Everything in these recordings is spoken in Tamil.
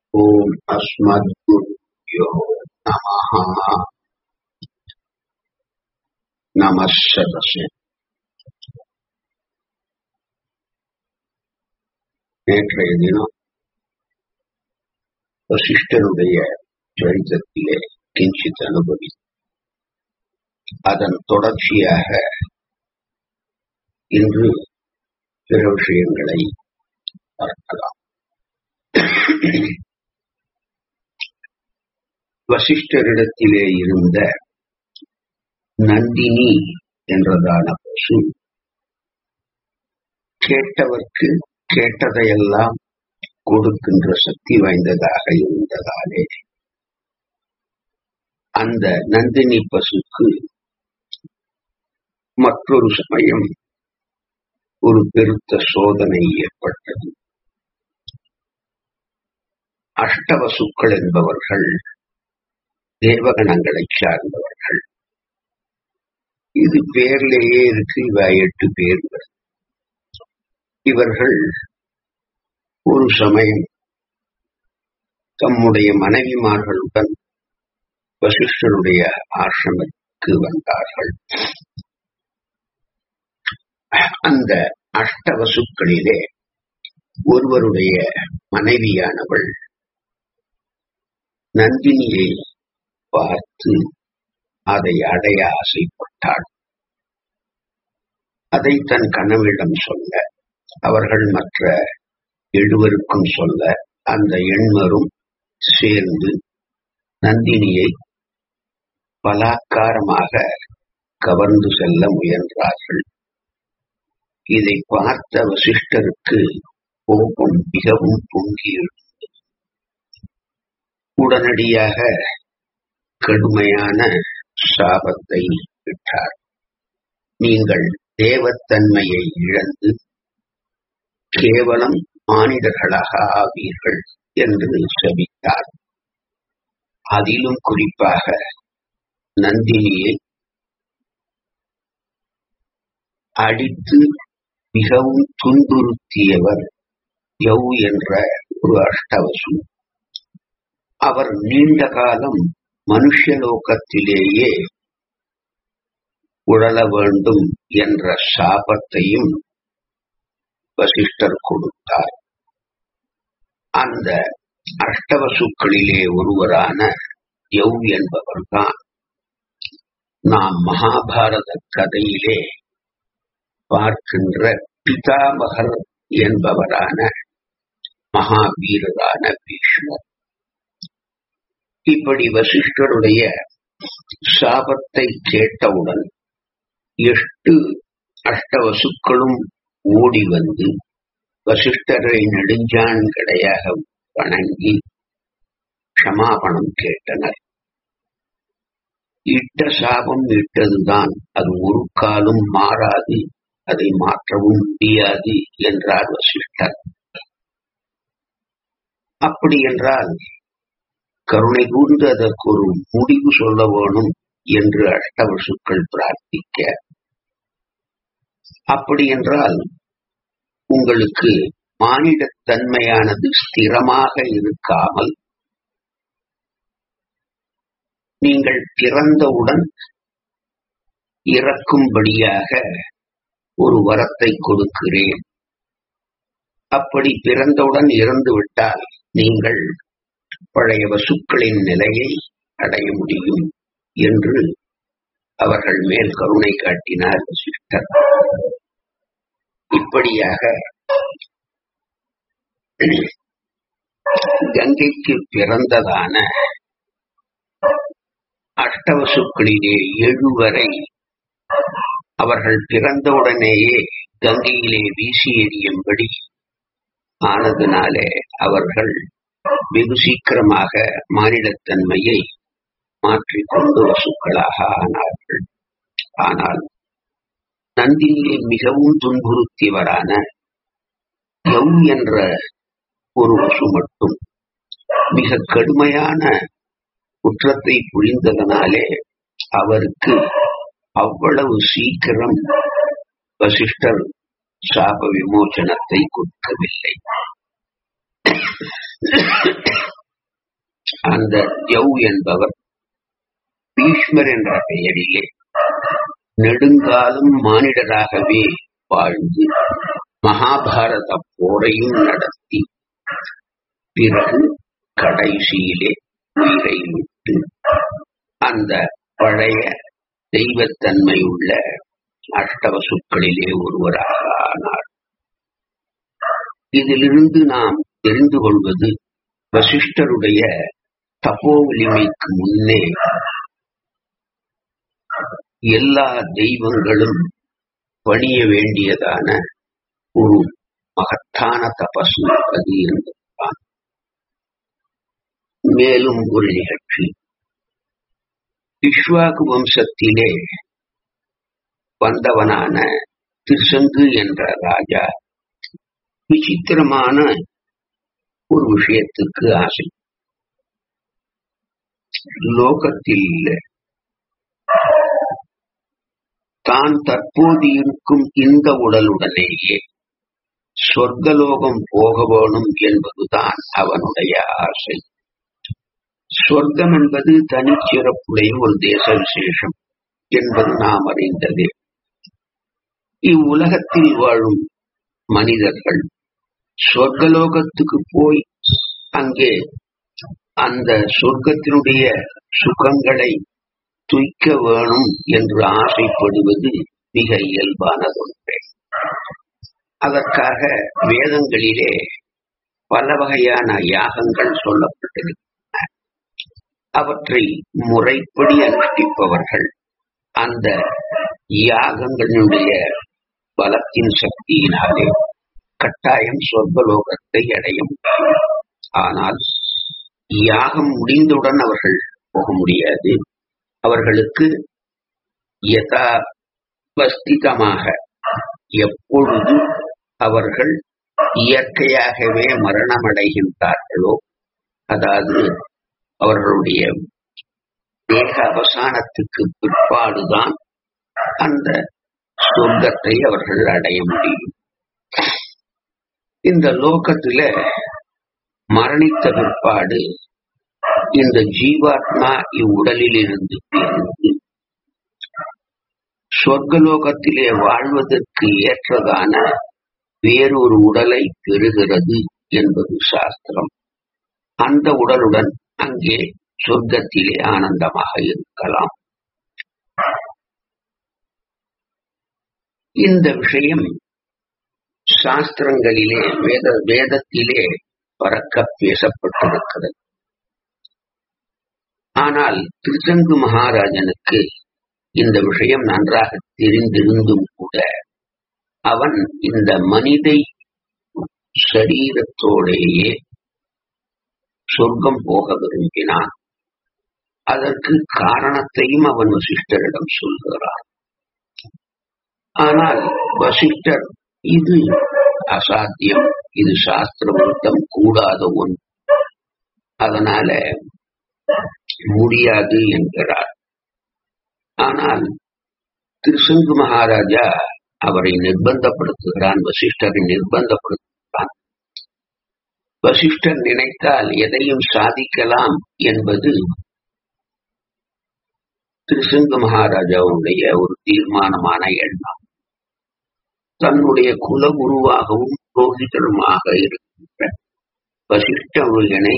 ॐ अस्मद्गुरुभ्यो नमः நமः சதசே நேற்றைய தினம் வசிஷ்டருடைய சரித்திரத்திலே கிஞ்சித் அனுபவி அதன் தொடர்ச்சியாக இன்று பிற விஷயங்களை பார்க்கலாம் வசிஷ்டரிடத்திலே இருந்த நந்தினி என்றதான பசு கேட்டவர்க்கு கேட்டதையெல்லாம் கொடுக்கின்ற சக்தி வாய்ந்ததாக இருந்ததாலே அந்த நந்தினி பசுக்கு மற்றொரு சமயம் ஒரு பெருத்த சோதனை ஏற்பட்டது அஷ்டவசுக்கள் என்பவர்கள் தேவகணங்களை சார்ந்தவர்கள் இது பேர்லேயே இருக்கு இவ எட்டு பேர்கள் இவர்கள் ஒரு சமயம் தம்முடைய மனைவிமார்களுடன் வசிஷ்டருடைய ஆசிரமத்துக்கு வந்தார்கள் அந்த அஷ்டவசுக்களிலே ஒருவருடைய மனைவியானவள் நந்தினியை பார்த்து அதை அடைய ஆசைப்பட்டாள் அதை தன் கனவிடம் சொல்ல அவர்கள் மற்ற எழுவருக்கும் சொல்ல அந்த எண்மரும் சேர்ந்து நந்தினியை பலாக்காரமாக கவர்ந்து செல்ல முயன்றார்கள் இதை பார்த்த வசிஷ்டருக்கு கோபம் மிகவும் பொங்கி உடனடியாக கடுமையான சாபத்தை விட்டார் நீங்கள் தேவத்தன்மையை இழந்து கேவலம் மானிடர்களாக ஆவீர்கள் என்று சபித்தார் அதிலும் குறிப்பாக நந்தினியை அடித்து மிகவும் துன்புறுத்தியவர் யவ் என்ற ஒரு அஷ்டவசு அவர் நீண்ட காலம் மனுஷலோகத்திலேயே உழல வேண்டும் என்ற சாபத்தையும் வசிஷ்டர் கொடுத்தார் அந்த அஷ்டவசுக்களிலே ஒருவரான யவ் என்பவர்தான் நாம் மகாபாரத கதையிலே பார்க்கின்ற பிதாமகர் என்பவரான மகாவீரரான பீஷ்மர் இப்படி வசிஷ்டருடைய சாபத்தை கேட்டவுடன் எட்டு அஷ்டவசுக்களும் ஓடி வந்து வசிஷ்டரை நெடுஞ்சான்கடையாக வணங்கி க்ஷமாபணம் கேட்டனர் இட்ட சாபம் இட்டதுதான் அது ஒரு காலும் மாறாது அதை மாற்றவும் முடியாது என்றார் வசிஷ்டர் அப்படி என்றால் கருணை கூர்ந்து அதற்கு ஒரு முடிவு சொல்ல வேணும் என்று அஷ்டவசுக்கள் பிரார்த்திக்க அப்படி என்றால் உங்களுக்கு மானிடத்தன்மையானது ஸ்திரமாக இருக்காமல் நீங்கள் பிறந்தவுடன் இறக்கும்படியாக ஒரு வரத்தை கொடுக்கிறேன் அப்படி பிறந்தவுடன் இறந்து விட்டால் நீங்கள் பழைய வசுக்களின் நிலையை அடைய முடியும் என்று அவர்கள் மேல் கருணை காட்டினார் வசிஷ்டர் இப்படியாக கங்கைக்கு பிறந்ததான அஷ்டவசுக்களிலே எழுவரை அவர்கள் பிறந்தவுடனேயே கங்கையிலே வீசி எறியும்படி ஆனதினாலே அவர்கள் வெகு சீக்கிரமாக மானிடத்தன்மையை மாற்றிக்கொண்டு வசுக்களாக ஆனார்கள் ஆனால் நந்தினியை மிகவும் துன்புறுத்தியவரான யவ் என்ற ஒரு வசு மட்டும் மிக கடுமையான குற்றத்தை புரிந்ததனாலே அவருக்கு அவ்வளவு சீக்கிரம் வசிஷ்டர் சாப விமோசனத்தை கொடுக்கவில்லை அந்த ஜவ் என்பவர் பீஷ்மர் என்ற பெயரிலே நெடுங்காலம் மானிடராகவே வாழ்ந்து மகாபாரத போரையும் நடத்தி பிறகு கடைசியிலே உயிரை விட்டு அந்த பழைய தெய்வத்தன்மை உள்ள அஷ்டவசுக்களிலே ஒருவராக ஆனார் இதிலிருந்து நாம் தெரிந்து கொள்வது வசிஷ்டருடைய தபோ வலிமைக்கு முன்னே எல்லா தெய்வங்களும் பணிய வேண்டியதான ஒரு மகத்தான தபசு அது என்பதுதான் மேலும் ஒரு நிகழ்ச்சி இஷ்வாகு வம்சத்திலே வந்தவனான திருசங்கு என்ற ராஜா விசித்திரமான ஒரு விஷயத்துக்கு ஆசை லோகத்தில் தான் தற்போது இருக்கும் இந்த உடலுடனேயே சொர்க்கலோகம் போக வேணும் என்பதுதான் அவனுடைய ஆசை சொர்க்கம் என்பது தனிச்சிறப்புடைய ஒரு தேச விசேஷம் என்பது நாம் அறிந்ததே இவ்வுலகத்தில் வாழும் மனிதர்கள் சொர்க்கலோகத்துக்கு போய் அங்கே அந்த சொர்க்கத்தினுடைய சுகங்களை துய்க்க வேணும் என்று ஆசைப்படுவது மிக இயல்பானதொன்றே அதற்காக வேதங்களிலே பல வகையான யாகங்கள் சொல்லப்பட்டிருக்கின்றன அவற்றை முறைப்படி அனுஷ்டிப்பவர்கள் அந்த யாகங்களினுடைய பலத்தின் சக்தியினாலே கட்டாயம் சொர்க்கலோகத்தை அடைய முடியும் ஆனால் யாகம் முடிந்தவுடன் அவர்கள் போக முடியாது அவர்களுக்கு யதாவஸ்திதமாக எப்பொழுது அவர்கள் இயற்கையாகவே மரணமடைகின்றார்களோ அதாவது அவர்களுடைய தேக அவசானத்துக்கு பிற்பாடுதான் அந்த சொர்க்கத்தை அவர்கள் அடைய முடியும் இந்த லோகத்துல மரணித்த பிற்பாடு இந்த ஜீவாத்மா இவ்வுடலில் இருந்து பிரிந்து சொர்க்கலோகத்திலே வாழ்வதற்கு ஏற்றதான வேறொரு உடலை பெறுகிறது என்பது சாஸ்திரம் அந்த உடலுடன் அங்கே சொர்க்கத்திலே ஆனந்தமாக இருக்கலாம் இந்த விஷயம் சாஸ்திரங்களிலே வேத வேதத்திலே பறக்க பேசப்பட்டிருக்கிறது ஆனால் திருச்சங்கு மகாராஜனுக்கு இந்த விஷயம் நன்றாக தெரிந்திருந்தும் கூட அவன் இந்த மனிதை சரீரத்தோடேயே சொர்க்கம் போக விரும்பினான் அதற்கு காரணத்தையும் அவன் வசிஷ்டரிடம் சொல்கிறான் ஆனால் வசிஷ்டர் இது அசாத்தியம் இது சாஸ்திர விருத்தம் கூடாத ஒன்று அதனால முடியாது என்கிறார் ஆனால் திருசங்கு மகாராஜா அவரை நிர்பந்தப்படுத்துகிறான் வசிஷ்டரை நிர்பந்தப்படுத்துகிறான் வசிஷ்டர் நினைத்தால் எதையும் சாதிக்கலாம் என்பது திருசங்கு மகாராஜாவுடைய ஒரு தீர்மானமான எண்ணம் தன்னுடைய குலகுருவாகவும் புரோகிதருமாக இருக்கின்ற வசிஷ்ட முருகனை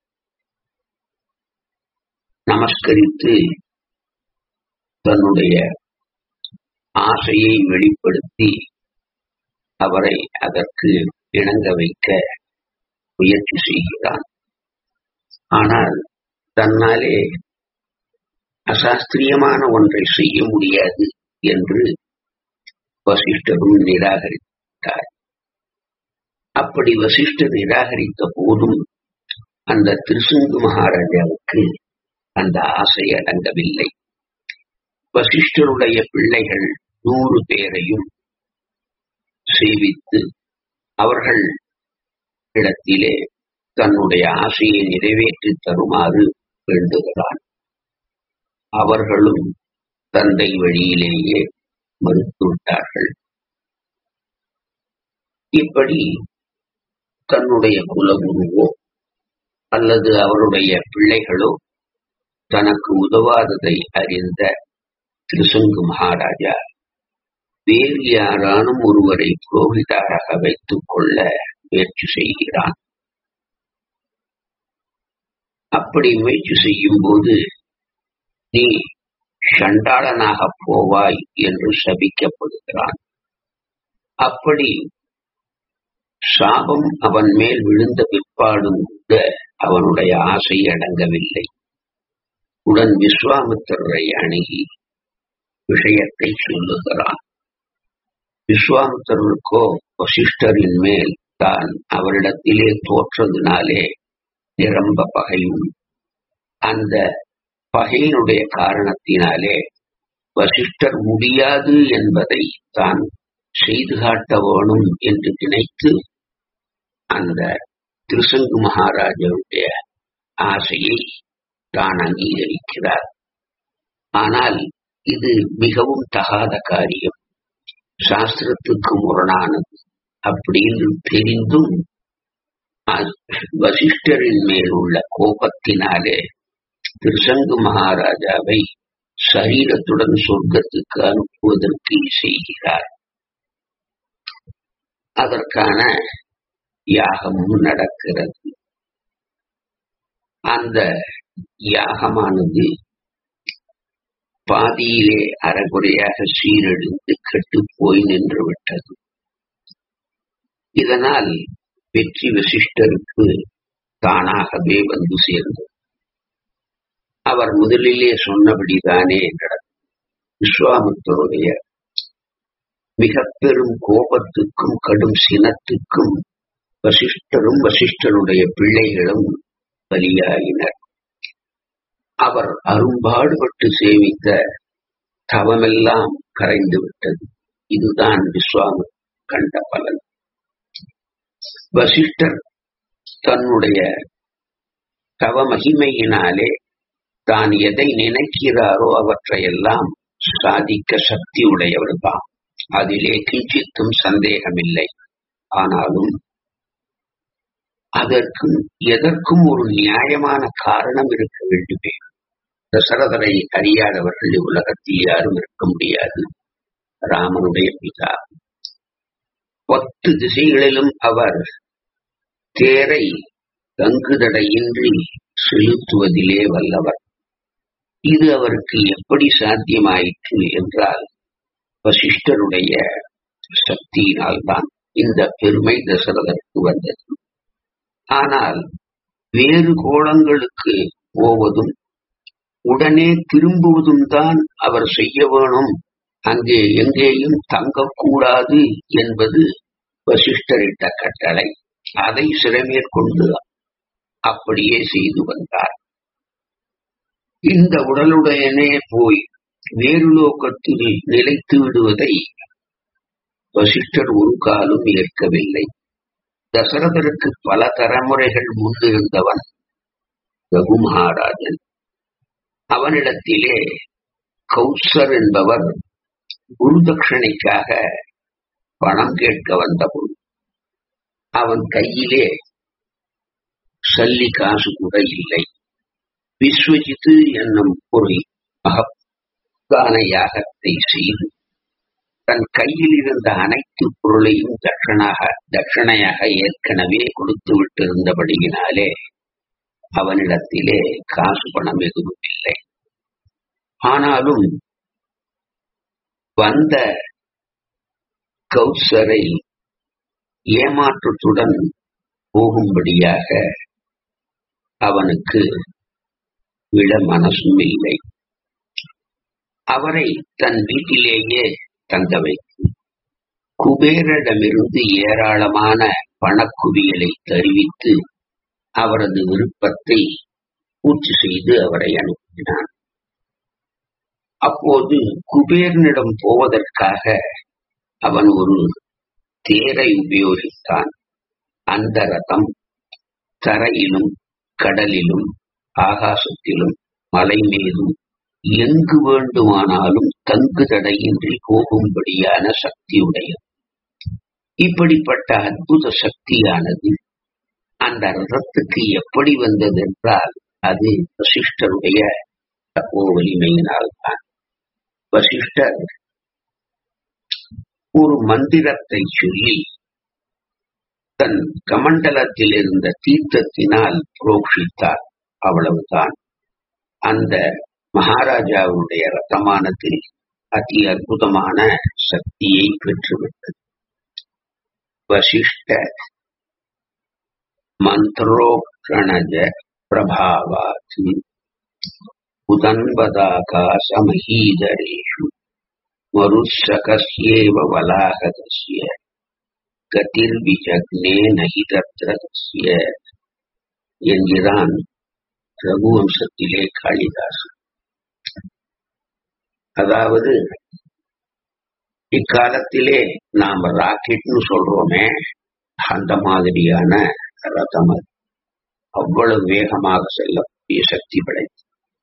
நமஸ்கரித்து தன்னுடைய ஆசையை வெளிப்படுத்தி அவரை அதற்கு இணங்க வைக்க முயற்சி செய்கிறான் ஆனால் தன்னாலே அசாஸ்திரியமான ஒன்றை செய்ய முடியாது என்று வசிஷ்டரும் நிராகரித்தார் அப்படி வசிஷ்டர் நிராகரித்த போதும் அந்த திருசுங்கு மகாராஜாவுக்கு அந்த ஆசை அடங்கவில்லை வசிஷ்டருடைய பிள்ளைகள் நூறு பேரையும் சேவித்து அவர்கள் இடத்திலே தன்னுடைய ஆசையை நிறைவேற்றி தருமாறு வேண்டுகிறான் அவர்களும் தந்தை வழியிலேயே மறுத்துவிட்டார்கள் இப்படி தன்னுடைய குலகுருவோ அல்லது அவருடைய பிள்ளைகளோ தனக்கு உதவாததை அறிந்த திருசங்கு மகாராஜா வேறு யாரானும் ஒருவரை புரோகிதாராக வைத்துக் கொள்ள முயற்சி செய்கிறான் அப்படி முயற்சி செய்யும் போது நீ சண்டாளனாக போவாய் என்று சபிக்கப்படுகிறான் அப்படி சாபம் அவன் மேல் விழுந்த பிற்பாடும் கூட அவனுடைய ஆசை அடங்கவில்லை உடன் விஸ்வாமித்திரரை அணுகி விஷயத்தை சொல்லுகிறான் விஸ்வாமித்திரருக்கோ வசிஷ்டரின் மேல் தான் அவரிடத்திலே தோற்றதினாலே நிரம்ப பகையும் அந்த பகையினுடைய காரணத்தினாலே வசிஷ்டர் முடியாது என்பதை தான் செய்து காட்ட வேணும் என்று நினைத்து அந்த திருசங்கு மகாராஜாவுடைய ஆசையை தான் அங்கீகரிக்கிறார் ஆனால் இது மிகவும் தகாத காரியம் சாஸ்திரத்துக்கு முரணானது அப்படின்னு தெரிந்தும் வசிஷ்டரின் மேல் உள்ள கோபத்தினாலே திருசங்கு மகாராஜாவை சரீரத்துடன் சொர்க்கத்துக்கு அனுப்புவதற்கு செய்கிறார் அதற்கான யாகமும் நடக்கிறது அந்த யாகமானது பாதியிலே அறகுறையாக சீரழிந்து கெட்டு போய் நின்று விட்டது இதனால் வெற்றி வசிஷ்டருக்கு தானாகவே வந்து சேர்ந்தது அவர் முதலிலே சொன்னபடிதானே நடக்கும் விஸ்வாமித்தருடைய மிக பெரும் கோபத்துக்கும் கடும் சினத்துக்கும் வசிஷ்டரும் வசிஷ்டருடைய பிள்ளைகளும் பலியாகினர் அவர் அரும்பாடுபட்டு சேவித்த தவமெல்லாம் கரைந்து விட்டது இதுதான் விஸ்வாமி கண்ட பலன் வசிஷ்டர் தன்னுடைய தவ மகிமையினாலே தான் எதை நினைக்கிறாரோ அவற்றையெல்லாம் சாதிக்க சக்தி உடையவர்தான் அதிலே கிஞ்சித்தும் சந்தேகமில்லை ஆனாலும் அதற்கும் எதற்கும் ஒரு நியாயமான காரணம் இருக்க வேண்டுமே தசரதரை அறியாதவர்கள் உலகத்தில் யாரும் இருக்க முடியாது ராமனுடைய பிதா பத்து திசைகளிலும் அவர் தேரை தங்குதடையின்றி செலுத்துவதிலே வல்லவர் இது அவருக்கு எப்படி சாத்தியமாயிற்று என்றால் வசிஷ்டருடைய சக்தியினால்தான் இந்த பெருமை தசரதற்கு வந்தது ஆனால் வேறு கோலங்களுக்கு போவதும் உடனே திரும்புவதும் தான் அவர் செய்ய வேணும் அங்கே எங்கேயும் தங்கக்கூடாது என்பது வசிஷ்டரிட்ட கட்டளை அதை சிறமேற்கொண்டு அப்படியே செய்து வந்தார் இந்த உடலுடனே போய் வேறு லோகத்தில் நிலைத்து விடுவதை வசிஷ்டர் ஒரு காலும் ஏற்கவில்லை தசரதருக்கு பல தலைமுறைகள் முன்னிருந்தவன் ரகு மகாராஜன் அவனிடத்திலே கௌசர் என்பவர் குருதட்சணைக்காக பணம் கேட்க வந்தபோது அவன் கையிலே சல்லி காசு கூட இல்லை விஸ்வஜித்து என்னும் ஒரு மகத்தான யாகத்தை செய்து தன் கையில் இருந்த அனைத்து பொருளையும் தட்சணாக தட்சணையாக ஏற்கனவே கொடுத்து விட்டிருந்தபடியினாலே அவனிடத்திலே காசு பணம் எதுவும் இல்லை ஆனாலும் வந்த கௌசரை ஏமாற்றத்துடன் போகும்படியாக அவனுக்கு விட மனசும் இல்லை அவரை தன் வீட்டிலேயே தங்க வைத்து குபேரிடமிருந்து ஏராளமான பணக்குவியலை தெரிவித்து அவரது விருப்பத்தை பூர்த்தி செய்து அவரை அனுப்பினான் அப்போது குபேரனிடம் போவதற்காக அவன் ஒரு தேரை உபயோகித்தான் அந்த ரதம் தரையிலும் கடலிலும் ஆகாசத்திலும் மலை மீதும் எங்கு வேண்டுமானாலும் தங்கு தடையின்றி போகும்படியான சக்தியுடையது இப்படிப்பட்ட அற்புத சக்தியானது அந்த ரதத்துக்கு எப்படி வந்தது என்றால் அது வசிஷ்டருடைய தப்போ வலிமையினால் தான் வசிஷ்டர் ஒரு மந்திரத்தை சொல்லி தன் கமண்டலத்தில் இருந்த தீர்த்தத்தினால் புரோக்ஷித்தார் அவ்வளவுதான் அந்த மகாராஜாவுடைய ரத்தமானத்தில் அதி அற்புதமான சக்தியை பெற்றுவிட்டது வசிஷ்ட மந்திரோக்ரணஜ பிரபாவாத் உதன்பதாகாசமஹீதரேஷு மருஷகஸ்யேவ வலாகதஸ்ய கதிர்விஜக்னே நகி தத்ர தஸ்ய என்கிறான் ரகுவம்சத்திலே காளிதாசன் அதாவது இக்காலத்திலே நாம ராக்கெட்னு சொல்றோமே அந்த மாதிரியான ரதம் அது அவ்வளவு வேகமாக செல்லக்கூடிய சக்தி படைத்தது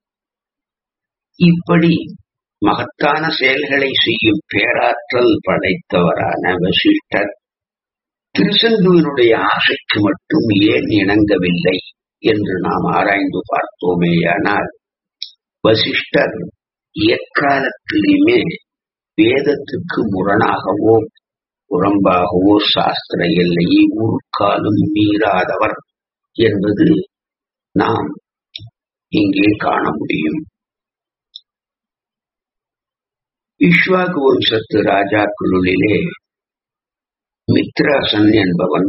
இப்படி மகத்தான செயல்களை செய்யும் பேராற்றல் படைத்தவரான வசிஷ்டர் திருச்செந்தூரினுடைய ஆசைக்கு மட்டும் ஏன் இணங்கவில்லை என்று நாம் ஆராய்ந்து பார்த்தோமேயானால் வசிஷ்டர் எக்காலத்திலுமே வேதத்துக்கு முரணாகவோ புறம்பாகவோ சாஸ்திர எல்லையை ஒரு காலம் மீறாதவர் என்பது நாம் இங்கே காண முடியும் இஷ்வாகு வம்சத்து ராஜாக்களுளிலே மித்ராசன் என்பவன்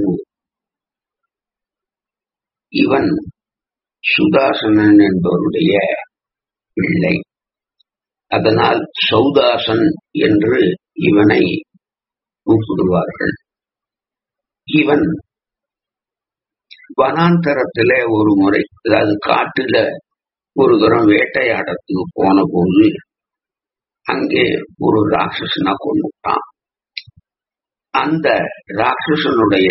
இவன் சுதாசனன் என்பவருடைய பிள்ளை அதனால் சௌதாசன் என்று இவனை கூப்பிடுவார்கள் இவன் வனாந்தரத்தில ஒரு முறை அதாவது காட்டுல ஒரு தரம் வேட்டையாடத்துக்கு போன போது அங்கே ஒரு ராட்சசனா கொண்டுட்டான் அந்த ராட்சசனுடைய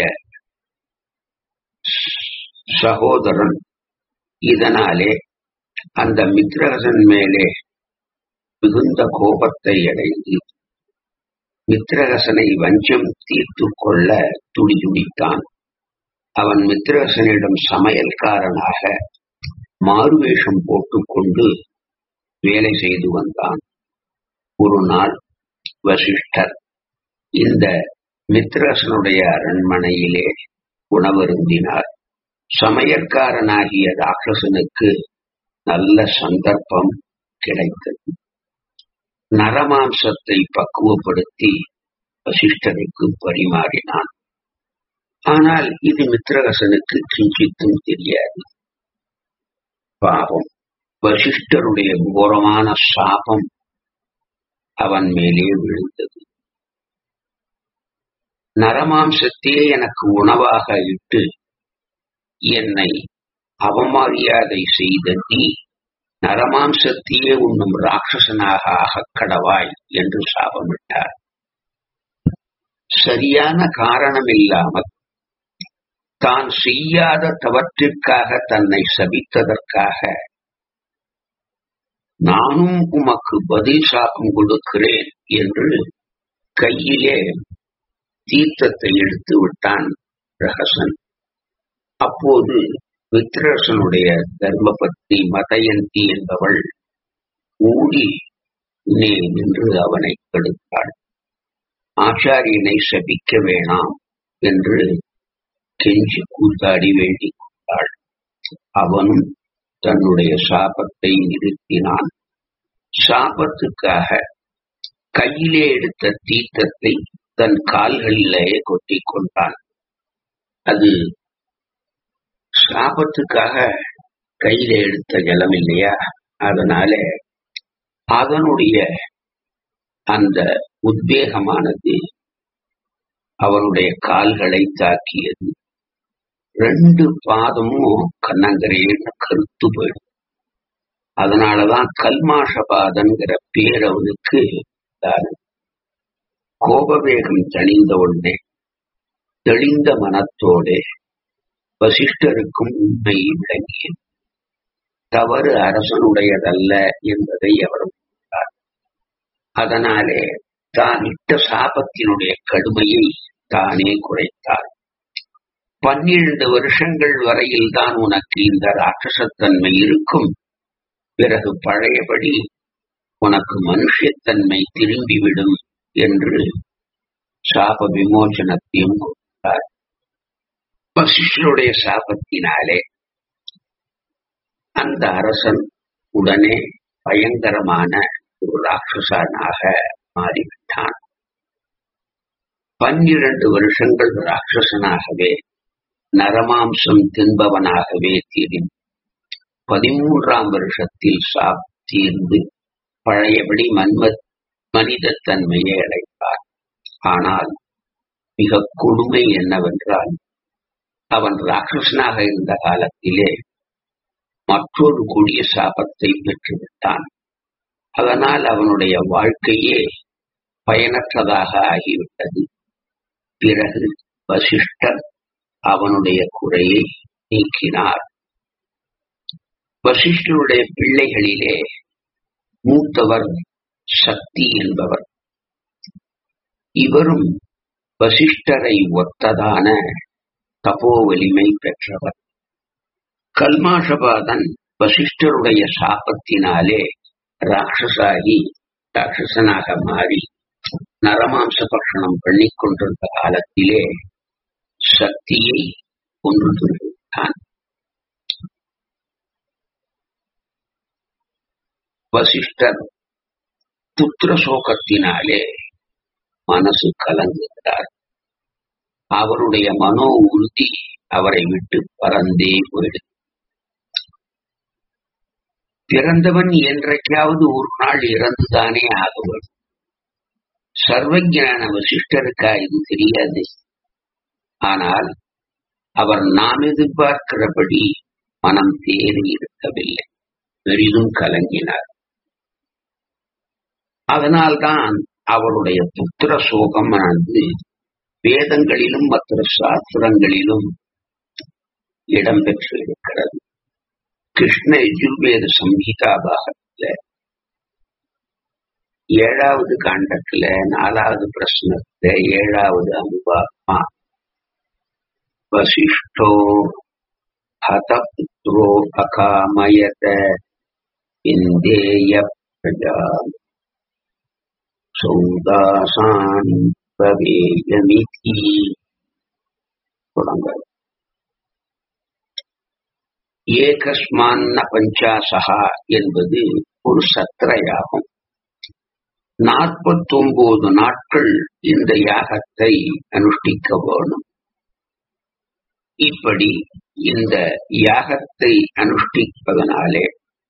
சகோதரன் இதனாலே அந்த மித்ரகசன் மேலே மிகுந்த கோபத்தை அடைந்து மித்ரகசனை வஞ்சம் தீர்த்து கொள்ள துடிதுடித்தான் அவன் மித்ரகசனிடம் சமையல்காரனாக மாறுவேஷம் போட்டுக்கொண்டு வேலை செய்து வந்தான் ஒரு நாள் வசிஷ்டர் இந்த மித்ரகசனுடைய அரண்மனையிலே உணவருந்தினார் சமையற்காரனாகிய ராட்சசனுக்கு நல்ல சந்தர்ப்பம் கிடைத்தது நரமாம்சத்தை பக்குவப்படுத்தி வசிஷ்டருக்கு பரிமாறினான் ஆனால் இது மித்ரகசனுக்கு கிஞ்சித்தும் தெரியாது பாவம் வசிஷ்டருடைய கோரமான சாபம் அவன் மேலே விழுந்தது நரமாம்சத்தையே எனக்கு உணவாக இட்டு என்னை அவமரியாதை செய்த நீ நரமாம்சத்தையே உண்ணும் ராட்சசனாக ஆகக்கடவாய் என்று சாபமிட்டார் சரியான காரணம் இல்லாமல் தான் செய்யாத தவற்றிற்காக தன்னை சபித்ததற்காக நானும் உமக்கு பதில் சாபம் கொடுக்கிறேன் என்று கையிலே தீர்த்தத்தை எடுத்து விட்டான் ரகசன் அப்போது வித்ரசனுடைய தர்மபத்னி மதயந்தி என்பவள் ஓடி நே நின்று அவனை தடுத்தாள் ஆச்சாரியனை சபிக்க வேணாம் என்று கெஞ்சி கூத்தாடி வேண்டிக் கொண்டாள் அவனும் தன்னுடைய சாபத்தை நிறுத்தினான் சாபத்துக்காக கையிலே எடுத்த தீர்த்தத்தை தன் கால்களிலே கொட்டிக் கொண்டான் அது சாபத்துக்காக கையில எடுத்த ஜலம் இல்லையா அதனால அதனுடைய அந்த உத்வேகமானது அவனுடைய கால்களை தாக்கியது ரெண்டு பாதமும் கண்ணங்கரையில கருத்து போயிடும் அதனாலதான் கல்மாஷபாதன்கிற பேர் அவனுக்கு கோபவேகம் தணிந்த உடனே தெளிந்த மனத்தோடு வசிஷ்டருக்கும் உண்மை விளங்கியது தவறு அரசனுடையதல்ல என்பதை அவர் உணர்ந்தார் அதனாலே தான் இட்ட சாபத்தினுடைய கடுமையை தானே குறைத்தார் பன்னிரண்டு வருஷங்கள் வரையில்தான் உனக்கு இந்த ராட்சசத்தன்மை இருக்கும் பிறகு பழையபடி உனக்கு மனுஷத்தன்மை திரும்பிவிடும் என்று சாப விமோசனத்தையும் கொடுத்தார் வசிஷ்டருடைய சாபத்தினாலே அந்த அரசன் உடனே பயங்கரமான ஒரு ராட்சசனாக மாறிவிட்டான் பன்னிரண்டு வருஷங்கள் ராட்சசனாகவே நரமாம்சம் தின்பவனாகவே தீரின் பதிமூன்றாம் வருஷத்தில் சாப் தீர்ந்து பழையபடி மன்ம மனிதத்தன்மையை அடைத்தார் ஆனால் மிக கொடுமை என்னவென்றால் அவன் ராட்சசனாக இருந்த காலத்திலே மற்றொரு கொடிய சாபத்தை பெற்றுவிட்டான் அதனால் அவனுடைய வாழ்க்கையே பயனற்றதாக ஆகிவிட்டது பிறகு வசிஷ்டர் அவனுடைய குறையை நீக்கினார் வசிஷ்டருடைய பிள்ளைகளிலே மூத்தவர் சக்தி என்பவர் இவரும் வசிஷ்டரை ஒத்ததான தபோ வலிமை பெற்றவர் கல்மாஷபாதன் வசிஷ்டருடைய சாபத்தினாலே ராட்சசாகி ராட்சசனாக மாறி நரமாம்ச பட்சணம் பண்ணிக் கொண்டிருந்த காலத்திலே சக்தியை கொன்று துருவிட்டான் வசிஷ்டர் புத்திர சோகத்தினாலே மனசு கலங்குகிறார் அவருடைய மனோ உறுதி அவரை விட்டு பறந்தே போயிடுது பிறந்தவன் என்றைக்காவது ஒரு நாள் இறந்துதானே ஆக வேண்டும் சர்வஜான வசிஷ்டருக்கா இது தெரியாது ஆனால் அவர் நாம் எதிர்பார்க்கிறபடி மனம் தேறி இருக்கவில்லை பெரிதும் கலங்கினார் அதனால்தான் அவருடைய புத்திர சோகமானது வேதங்களிலும் மற்ற சாஸ்திரங்களிலும் இடம்பெற்று இருக்கிறது கிருஷ்ண யஜுர்வேத சம்ஹிதா பாகத்துல ஏழாவது காண்டத்துல நாலாவது பிரश्னத்துல ஏழாவது அனுபாகமா வசிஷ்டோ ஹதபுத்ரோ அகாமயத இந்தேய பிரஜா சௌதாசான் பிரவேயமிதி தொடங்க ஏகஸ்மான்ன பஞ்சாசகா என்பது ஒரு சத்திரயாகம் நாற்பத்தொன்பது நாட்கள் இந்த யாகத்தை அனுஷ்டிக்க வேணும் இப்படி இந்த யாகத்தை அனுஷ்டிப்பதனாலே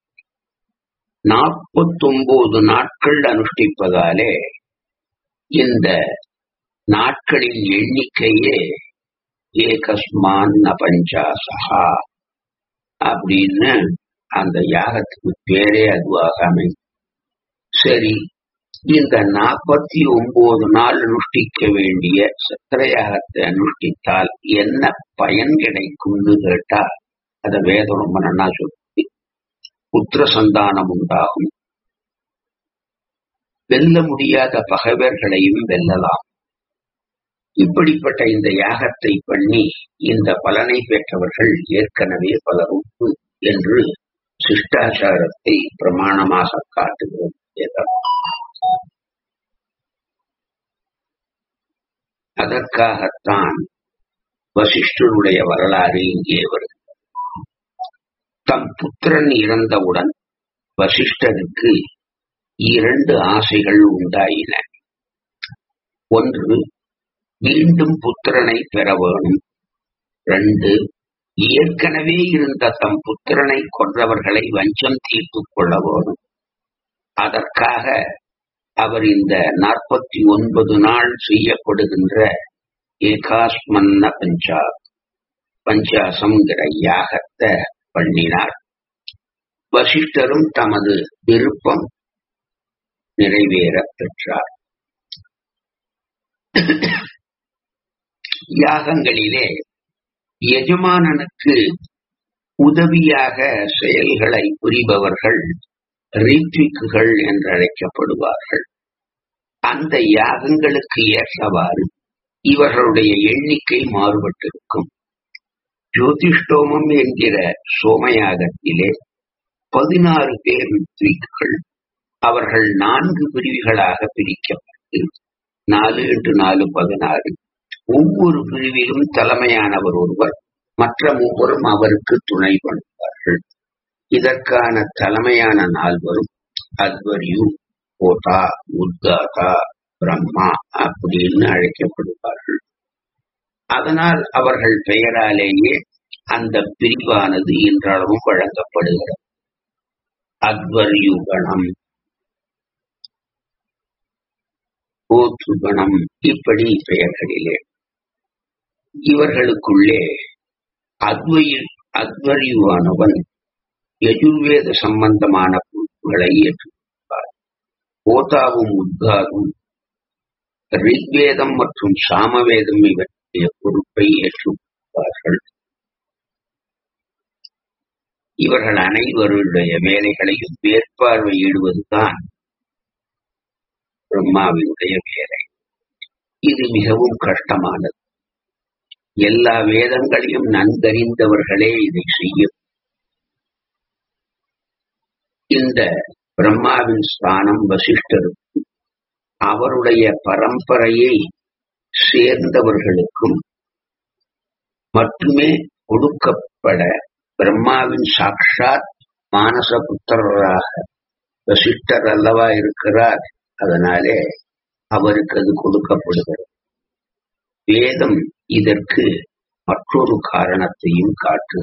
நாற்பத்தொன்பது நாட்கள் அனுஷ்டிப்பதாலே இந்த நாட்களின் எண்ணிக்கையே ஏகஸ்மான் பஞ்சாசகா அப்படின்னு அந்த யாகத்துக்கு பேரே அதுவாக அமை சரி இந்த நாற்பத்தி ஒன்பது நாள் அனுஷ்டிக்க வேண்டிய சத்திர யாகத்தை அனுஷ்டித்தால் என்ன பயன் கிடைக்கும்னு கேட்டா அத வேதம் ரொம்ப நன்னா சொல்லி புத்திர சந்தானம் உண்டாகும் வெல்ல முடியாத பகைவர்களையும் வெல்லலாம் இப்படிப்பட்ட இந்த யாகத்தை பண்ணி இந்த பலனை பெற்றவர்கள் ஏற்கனவே பலர் உண்டு என்று சிஷ்டாச்சாரத்தை பிரமாணமாக காட்டுகிறோம் வேதம் அதற்காகத்தான் வசிஷ்டருடைய வரலாறு இங்கே வருகிறது தம் புத்திரன் இறந்தவுடன் வசிஷ்டருக்கு இரண்டு ஆசைகள் உண்டாயின ஒன்று மீண்டும் புத்திரனை பெற வேணும் ரெண்டு ஏற்கனவே இருந்த தம் புத்திரனை கொன்றவர்களை வஞ்சம் தீர்த்துக் கொள்ள வேணும் அதற்காக அவர் இந்த நாற்பத்தி ஒன்பது நாள் செய்யப்படுகின்ற ஏகாஸ்மன்ன பஞ்சா பஞ்சாசம்ங்கிற யாகத்தை பண்ணினார் வசிஷ்டரும் தமது விருப்பம் நிறைவேற பெற்றார் யாகங்களிலே எஜமானனுக்கு உதவியாக செயல்களை புரிபவர்கள் ரீத்விக்குகள் என்று அழைக்கப்படுவார்கள் அந்த யாகங்களுக்கு ஏற்றவாறு இவர்களுடைய எண்ணிக்கை மாறுபட்டிருக்கும் ஜோதிஷ்டோமம் என்கிற சோமயாகத்திலே பதினாறு பேர் ரித்விக்குகள் அவர்கள் நான்கு பிரிவுகளாக பிரிக்கப்பட்டு நாலு இன்று நாலு பதினாறு ஒவ்வொரு பிரிவிலும் தலைமையானவர் ஒருவர் மற்ற மூவரும் அவருக்கு துணை பண்ணுவார்கள் இதற்கான தலைமையான நால்வரும் அத்வர்யு கோதா உத்தாதா பிரம்மா அப்படின்னு அழைக்கப்படுவார்கள் அதனால் அவர்கள் பெயராலேயே அந்த பிரிவானது இன்றளவும் வழங்கப்படுகிறது அத்வர்யுகணம் கோத்துகணம் இப்படி பெயர்களிலே இவர்களுக்குள்ளே அத்வயு அத்வர்யுவானவன் யஜுர்வேத சம்பந்தமான பொறுப்புகளை ஏற்றுக்கொண்டார் கோதாவும் உத்தாவும் ரிக்வேதம் மற்றும் சாமவேதம் இவற்றைய பொறுப்பை ஏற்றுக்கொண்டார்கள் இவர்கள் அனைவருடைய வேலைகளையும் மேற்பார்வையிடுவதுதான் பிரம்மாவினுடைய வேலை இது மிகவும் கஷ்டமானது எல்லா வேதங்களையும் நன்கறிந்தவர்களே இதை செய்யும் இந்த பிரம்மாவின் ஸ்தானம் வசிஷ்டருக்கு அவருடைய பரம்பரையை சேர்ந்தவர்களுக்கும் மட்டுமே கொடுக்கப்பட பிரம்மாவின் சாட்சாத் மானச புத்திரராக வசிஷ்டர் அல்லவா இருக்கிறார் அதனாலே அவருக்கு அது கொடுக்கப்படுகிறது வேதம் இதற்கு மற்றொரு காரணத்தையும் காட்டு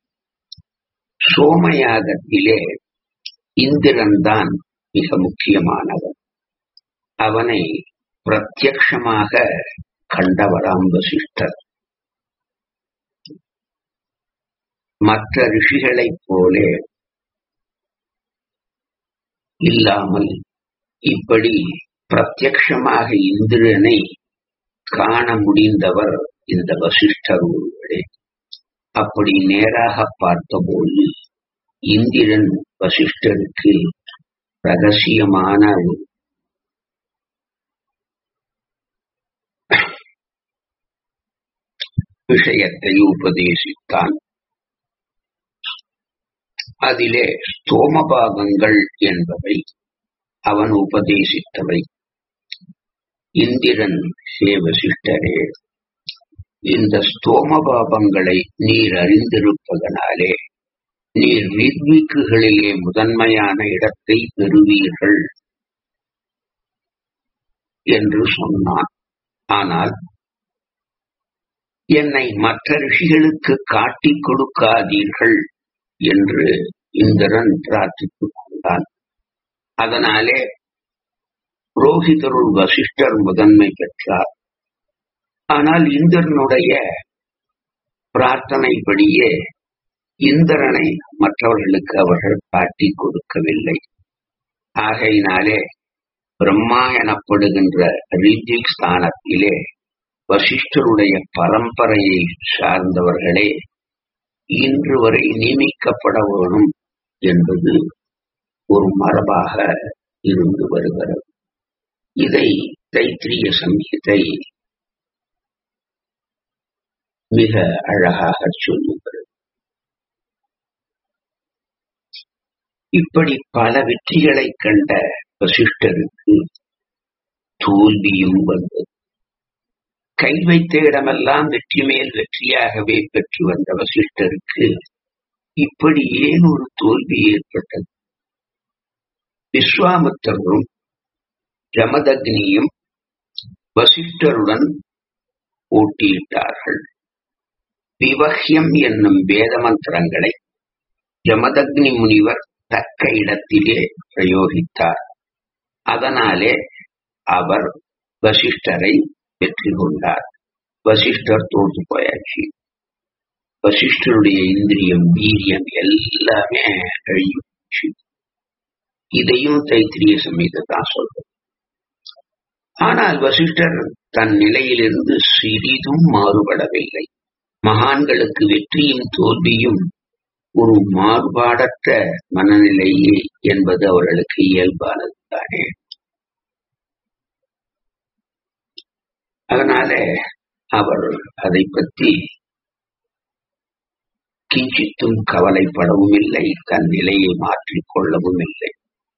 சோமயாகத்திலே இந்திரன் தான் மிக முக்கியமானவன் அவனை பிரத்யக்ஷமாக கண்டவராம் வசிஷ்டர் மற்ற ரிஷிகளைப் போலே இல்லாமல் இப்படி பிரத்யக்ஷமாக இந்திரனை காண முடிந்தவர் இந்த வசிஷ்டர் ஒருவரே அப்படி நேராக பார்த்தபோது இந்திரன் வசிஷ்டருக்கு ரகசியமான ஒரு விஷயத்தை உபதேசித்தான் அதிலே ஸ்தோமபாகங்கள் என்பவை அவன் உபதேசித்தவை இந்திரன் ஹே வசிஷ்டரே இந்த ஸ்தோமபாபங்களை நீர் அறிந்திருப்பதனாலே நீர் ரித்விக்குகளிலே முதன்மையான இடத்தை பெறுவீர்கள் என்று சொன்னான் ஆனால் என்னை மற்ற ரிஷிகளுக்கு காட்டிக் கொடுக்காதீர்கள் என்று இந்திரன் பிரார்த்தித்துக் கொண்டான் அதனாலே புரோகிதருள் வசிஷ்டர் முதன்மை பெற்றார் ஆனால் இந்திரனுடைய பிரார்த்தனைப்படியே இந்திரனை மற்றவர்களுக்கு அவர்கள் காட்டிக் கொடுக்கவில்லை ஆகையினாலே பிரம்மா எனப்படுகின்ற ரித்விக் ஸ்தானத்திலே வசிஷ்டருடைய பரம்பரையை சார்ந்தவர்களே இன்று வரை நியமிக்கப்பட வேணும் என்பது ஒரு மரபாக இருந்து வருகிறது இதை தைத்திரிய சம்ஹிதை மிக அழகாக சொல்லுகிறது இப்படி பல வெற்றிகளை கண்ட வசிஷ்டருக்கு தோல்வியும் வந்தது கை வைத்த இடமெல்லாம் வெற்றி மேல் வெற்றியாகவே பெற்று வந்த வசிஷ்டருக்கு இப்படி ஏன் ஒரு தோல்வி ஏற்பட்டது விஸ்வாமித்தரும் ஜமதக்னியும் வசிஷ்டருடன் போட்டியிட்டார்கள் விவஹ்யம் என்னும் வேத மந்திரங்களை ஜமதக்னி முனிவர் தக்க இடத்திலே பிரயோகித்தார் அதனாலே அவர் வசிஷ்டரை வெற்றி கொண்டார் வசிஷ்டர் தோற்று போயாச்சு வசிஷ்டருடைய இந்திரியம் வீரியம் எல்லாமே அழிஞ்சு இதையும் தைத்திரிய சமீத தான் சொல்றது ஆனால் வசிஷ்டர் தன் நிலையிலிருந்து சிறிதும் மாறுபடவில்லை மகான்களுக்கு வெற்றியும் தோல்வியும் ஒரு மாறுபாடற்ற மனநிலையே என்பது அவர்களுக்கு இயல்பானது தானே அதனால அவர் அதை பற்றி கிஞ்சித்தும் கவலைப்படவும் இல்லை தன் நிலையை மாற்றிக் கொள்ளவும் இல்லை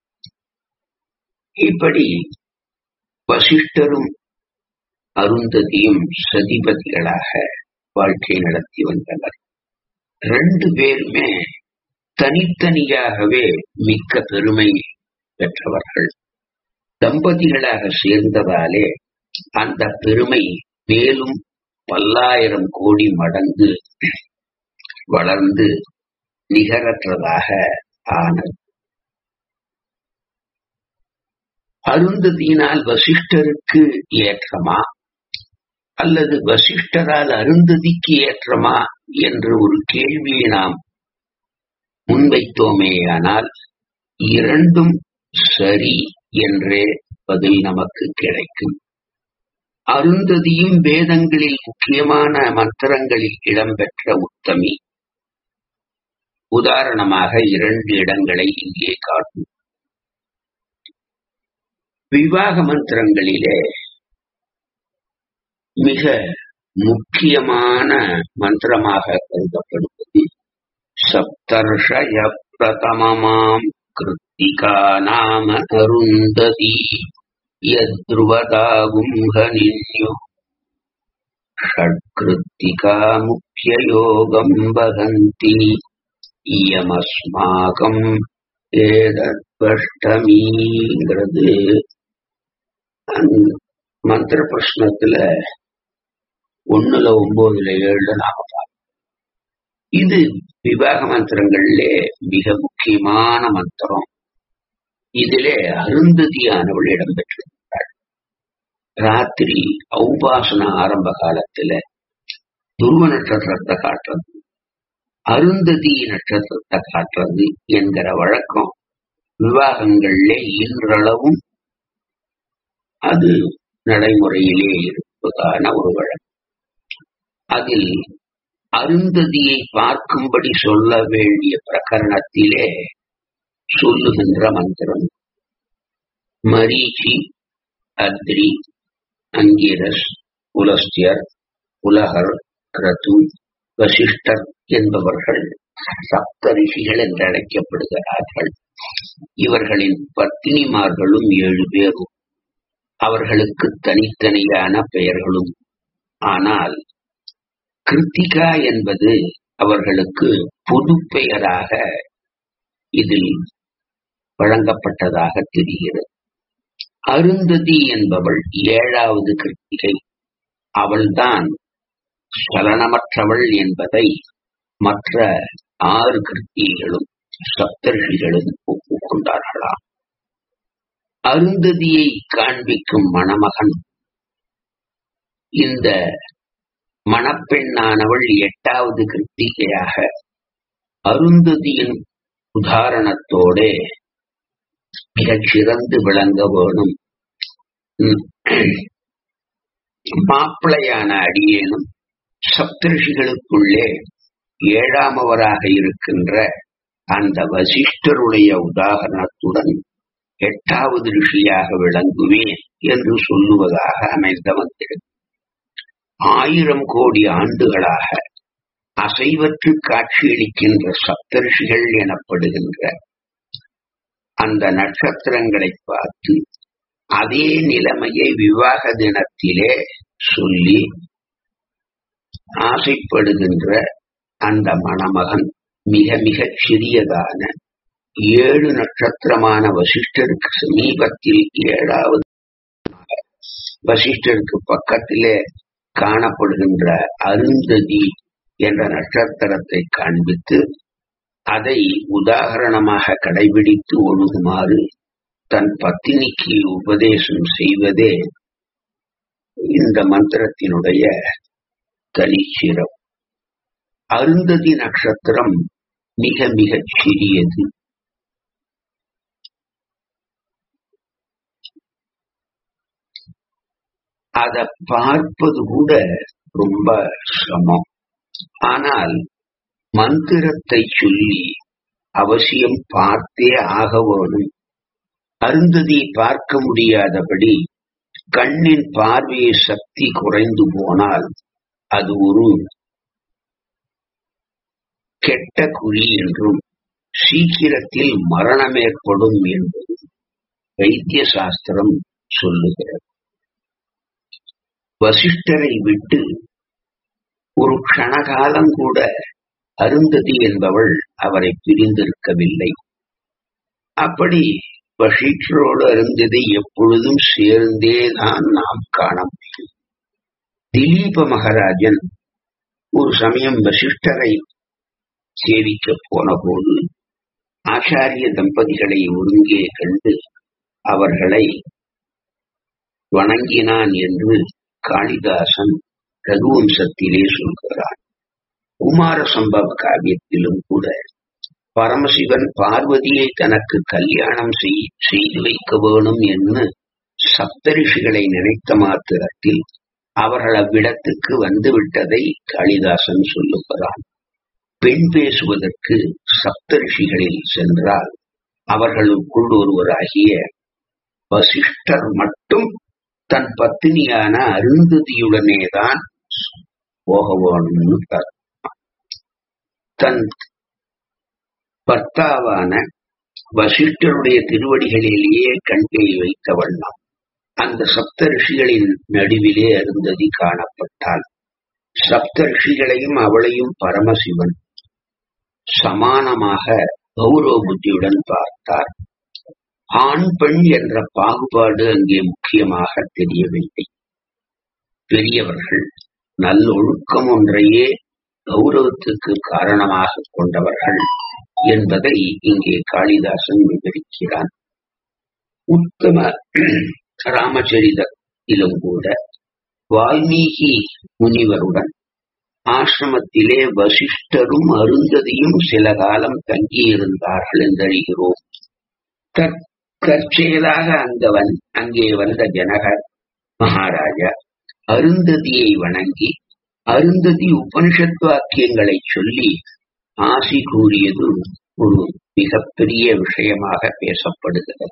இப்படி வசிஷ்டரும் அருந்ததியும் சதிபதிகளாக வாழ்க்கை நடத்தி வந்தனர் ரெண்டு பேருமே தனித்தனியாகவே மிக்க பெருமை பெற்றவர்கள் தம்பதிகளாக சேர்ந்ததாலே அந்த பெருமை மேலும் பல்லாயிரம் கோடி மடங்கு வளர்ந்து நிகரற்றதாக ஆனது அருந்ததியினால் வசிஷ்டருக்கு ஏற்றமா அல்லது வசிஷ்டரால் அருந்ததிக்கு ஏற்றமா என்று ஒரு கேள்வியை நாம் முன்வைத்தோமேயானால் இரண்டும் சரி என்றே பதில் நமக்கு கிடைக்கும் அருந்ததியும் வேதங்களில் முக்கியமான மந்திரங்களில் இடம்பெற்ற உத்தமி உதாரணமாக இரண்டு இடங்களை இங்கே காட்டும் விவாக மந்திரங்களிலே மிக முக்கியமான மந்திரமாக கருதப்படுவது சப்தர்ஷய பிரதமமாம் கிருத்திகா நாம அருந்ததி யத்ருவதாகும்ஹனின்யு ஷட்கிருத்திகா முக்கியயோகம் வதந்தி இயமஸ்மாகம் ஏதத்வஷ்டமீங்கிறது மந்திர பிரஷ்னத்துல ஒண்ணுல ஒன்பதுல ஏழுல நாம பார்ப்போம் இது விவாக மந்திரங்களிலே மிக முக்கியமான மந்திரம் இதிலே அருந்ததியானவள் இடம்பெற்றிருந்தாள் ராத்திரி ஔபாசன ஆரம்ப காலத்துல துருவ நட்சத்திரத்தை காட்டுறது அருந்ததி நட்சத்திரத்தை காட்டுறது என்கிற வழக்கம் விவாகங்கள்ல இன்றளவும் அது நடைமுறையிலே இருப்பதான ஒரு வழக்கம் அதில் அருந்ததியை பார்க்கும்படி சொல்ல வேண்டிய பிரகரணத்திலே சொல்லுகின்ற மந்திரம் மரீச்சி அத்ரி அங்கிரஸ் புலஸ்தியர் புலகர் கிரது வசிஷ்டர் என்பவர்கள் சப்த ரிஷிகள் என்று அழைக்கப்படுகிறார்கள் இவர்களின் பத்தினிமார்களும் ஏழு பேரும் அவர்களுக்கு தனித்தனியான பெயர்களும் ஆனால் கிருத்திகா என்பது அவர்களுக்கு பொது பெயராக இதில் வழங்கப்பட்டதாக தெரிகிறது அருந்ததி என்பவள் ஏழாவது கிருத்திகை அவள்தான் சலனமற்றவள் என்பதை மற்ற ஆறு கிருத்திகளும் சப்தர்ஷிகளும் ஒப்புக்கொண்டார்களாம் அருந்ததியை காண்பிக்கும் மணமகன் இந்த மணப்பெண்ணானவள் எட்டாவது கிருத்திகையாக அருந்ததியின் உதாரணத்தோட மிகச் சிறந்து விளங்க வேணும் மாப்பிளையான அடியேனும் சப்தரிஷிகளுக்குள்ளே ஏழாமவராக இருக்கின்ற அந்த வசிஷ்டருடைய உதாரணத்துடன் எட்டாவது ரிஷியாக விளங்குவேன் என்று சொல்லுவதாக அமைந்த வந்திருக்கு ஆயிரம் கோடி ஆண்டுகளாக அசைவற்று காட்சியளிக்கின்ற சப்தரிஷிகள் எனப்படுகின்ற அந்த நட்சத்திரங்களை பார்த்து அதே நிலைமையை விவாக தினத்திலே சொல்லி ஆசைப்படுகின்ற அந்த மணமகன் மிக மிக சிறியதான ஏழு நட்சத்திரமான வசிஷ்டருக்கு சமீபத்தில் ஏழாவது வசிஷ்டருக்கு பக்கத்திலே காணப்படுகின்ற அருந்ததி என்ற நட்சத்திரத்தை காண்பித்து அதை உதாகரணமாக கடைபிடித்து ஒழுகுமாறு தன் பத்தினிக்கு உபதேசம் செய்வதே இந்த மந்திரத்தினுடைய தனிச்சிறம் அருந்ததி நட்சத்திரம் மிக மிகச் சிறியது அதை பார்ப்பது கூட ரொம்ப சிரமம் ஆனால் மந்திரத்தை சொல்லி அவசியம் பார்த்தே ஆக வேணும் அருந்ததி பார்க்க முடியாதபடி கண்ணின் பார்வையை சக்தி குறைந்து போனால் அது ஒரு கெட்ட குறி என்றும் சீக்கிரத்தில் மரணம் ஏற்படும் என்பது வைத்திய சாஸ்திரம் சொல்லுகிறது வசிஷ்டரை விட்டு ஒரு க்ஷணகாலம் கூட அருந்ததி என்பவள் அவரை பிரிந்திருக்கவில்லை அப்படி வசிஷ்டரோடு அருந்ததி எப்பொழுதும் சேர்ந்தேதான் நாம் காண முடியும் திலீப மகாராஜன் ஒரு சமயம் வசிஷ்டரை சேவிக்க போன போது ஆச்சாரிய தம்பதிகளை ஒருங்கே கண்டு அவர்களை வணங்கினான் என்று காளிதாசன் ரகுவம்சத்திலே சொல்கிறான் குமார சம்பவ காவியத்திலும் கூட பரமசிவன் பார்வதியை தனக்கு கல்யாணம் செய்து வைக்க வேணும் என்று சப்தரிஷிகளை நினைத்த மாத்திரத்தில் அவர்கள் அவ்விடத்துக்கு வந்துவிட்டதை காளிதாசன் சொல்லுகிறான் பெண் பேசுவதற்கு சப்தரிஷிகளில் சென்றால் அவர்களுக்குள் ஒருவராகிய வசிஷ்டர் மட்டும் தன் பத்தினியான அருந்ததியுடனேதான் போக வேணும்னு தன் பர்த்தாவான வசிஷ்டருடைய திருவடிகளிலேயே கண்கை வைத்த வண்ணம் அந்த சப்த ரிஷிகளின் நடுவிலே அருந்ததி காணப்பட்டாள் சப்த ரிஷிகளையும் அவளையும் பரமசிவன் சமானமாக கௌரவ புத்தியுடன் பார்த்தார் ஆண் பெண் என்ற பாகுபாடு அங்கே முக்கியமாக தெரியவில்லை பெரியவர்கள் நல்லொழுக்கம் ஒன்றையே கௌரவத்துக்கு காரணமாக கொண்டவர்கள் என்பதை இங்கே காளிதாசன் விவரிக்கிறான் உத்தம ராமச்சரிதத்திலும் கூட வால்மீகி முனிவருடன் ஆசிரமத்திலே வசிஷ்டரும் அருந்ததியும் சில காலம் தங்கியிருந்தார்கள் என்றறிகிறோம் தற்செயலாக அங்கவன் அங்கே வந்த ஜனகர் மகாராஜா அருந்ததியை வணங்கி அருந்ததி உபனிஷத் வாக்கியங்களை சொல்லி ஆசி கூறியது ஒரு மிகப்பெரிய விஷயமாக பேசப்படுகிறது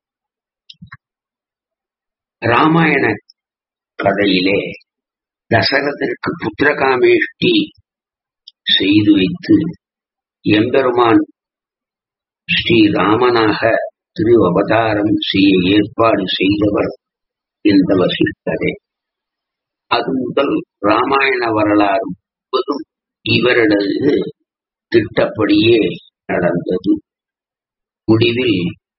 ராமாயண கதையிலே தசரதற்கு புத்திரகாமேஷ்டி செய்து வைத்து எம்பெருமான் ஸ்ரீ ராமனாக திரு அவதாரம் செய்ய ஏற்பாடு செய்தவர் இந்த வசிஷ்டரே அது முதல் ராமாயண வரலாறு முழுவதும் இவரது திட்டப்படியே நடந்தது முடிவில்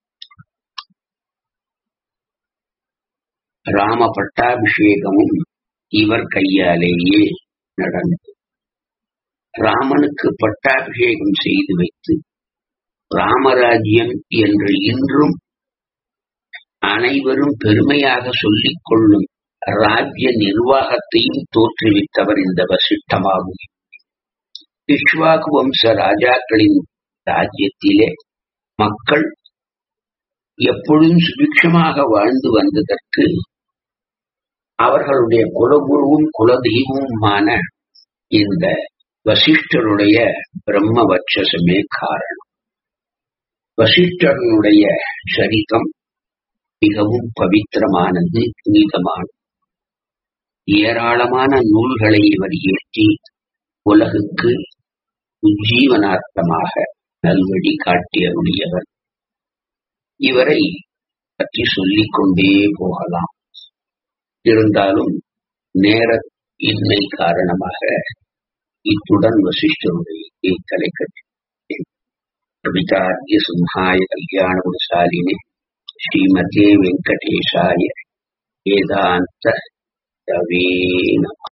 ராம பட்டாபிஷேகமும் இவர் கையாலேயே நடந்தது ராமனுக்கு பட்டாபிஷேகம் செய்து வைத்து ராமராஜ்யம் என்று இன்றும் அனைவரும் பெருமையாக சொல்லிக் கொள்ளும் ராஜ்ய நிர்வாகத்தையும் தோற்றுவித்தவர் இந்த வசிஷ்டமாகும் இக்ஷ்வாகு வம்ச ராஜாக்களின் ராஜ்யத்திலே மக்கள் எப்பொழுதும் சுபிக்ஷமாக வாழ்ந்து வந்ததற்கு அவர்களுடைய குலகுருவும் குலதெய்வமுமான இந்த வசிஷ்டருடைய பிரம்ம வட்சசமே காரணம் வசிஷ்டனுடைய சரிதம் மிகவும் பவித்திரமானது புனிதமானது ஏராளமான நூல்களை இவர் இயற்றி உலகுக்கு உஜ்ஜீவனார்த்தமாக நல்வழி காட்டியருடையவர் இவரை பற்றி சொல்லிக் கொண்டே போகலாம் இருந்தாலும் நேர இன்மை காரணமாக இத்துடன் வசிஷ்டருடைய தலை கட்டேன் கவிதார்ய சிம்ஹாய கல்யாண குணசாலினே ஸ்ரீமதே வெங்கடேஷாய வேதாந்த தவே நம